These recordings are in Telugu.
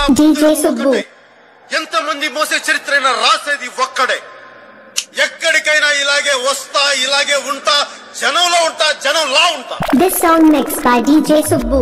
DJ సుబ్బు. ఎంతమంది మోసే చరిత్రైనా రాసేది ఒక్కడే ఎక్కడికైనా ఇలాగే వస్తా ఇలాగే ఉంటా జనంలో ఉంటా జనంలా ఉంటా This song mixed by DJ Subbu.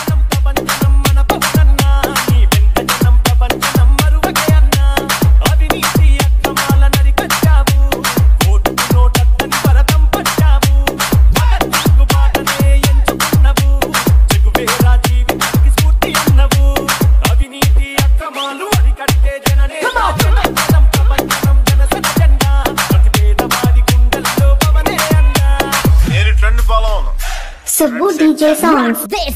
నేను ట్రెండ్ ఫాలో అవును Subbu DJ songs. This.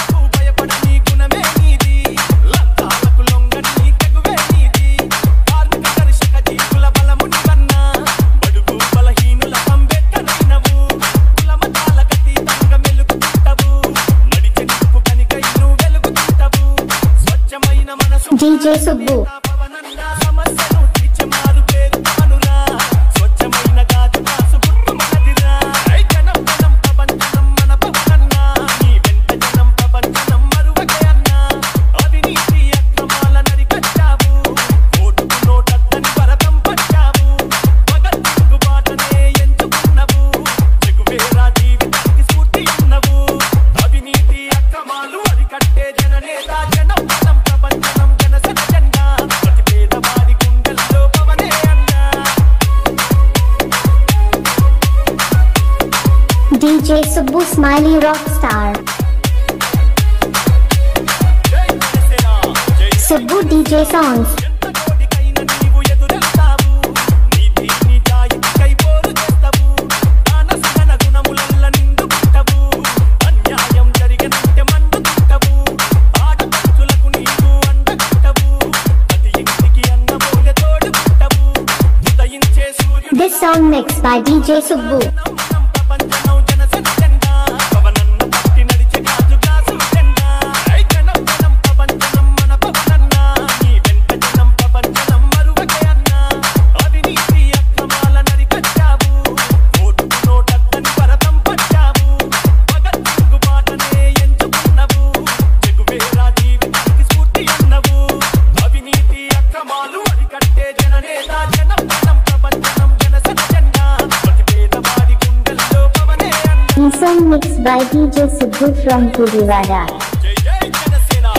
DJ Subbu. కట్టే జననేత జనం జనం ప్రపంచం జనసన జెండా ప్రతి పేదవాడి గుండెల్లో పవనే అన్నా DJ Subbu Smiley Rockstar. Subbu DJ songs. This song mixed by DJ Subbu. అవినీతి అక్రమాలు అరికట్టే జననేత జనం జనం ప్రపంచం జనసన జెండా ప్రతి పేదవాడి గుండెల్లో పవనే అన్న The song mixed by DJ Subbu from Pudivara. జై జై జనసేన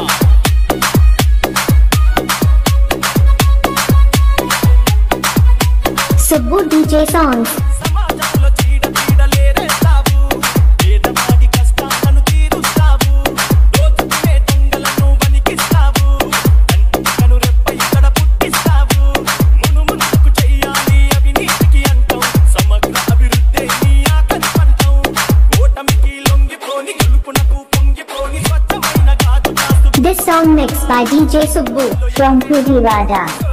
Subbu DJ songs. సమాజంలో చీడ చీడలేరేస్తావు పేదవాడి కష్టాలను తీరుస్తావు దోచుకునే దొంగలను వణికిస్తావు కంటికను రెప్ప ఇక్కడ పుట్టిస్తావు మును మునుకు చెయ్యాలి అవినీతికి అంటాం సమగ్ర అభివృద్ధి నీ ఆకలి పంటం ఓటమికి లొంగిపోని గెలుపునకు పొంగిపోని స్వచ్ఛమైన గాజు కాసు This song mixed by DJ Subbu from Pudivara.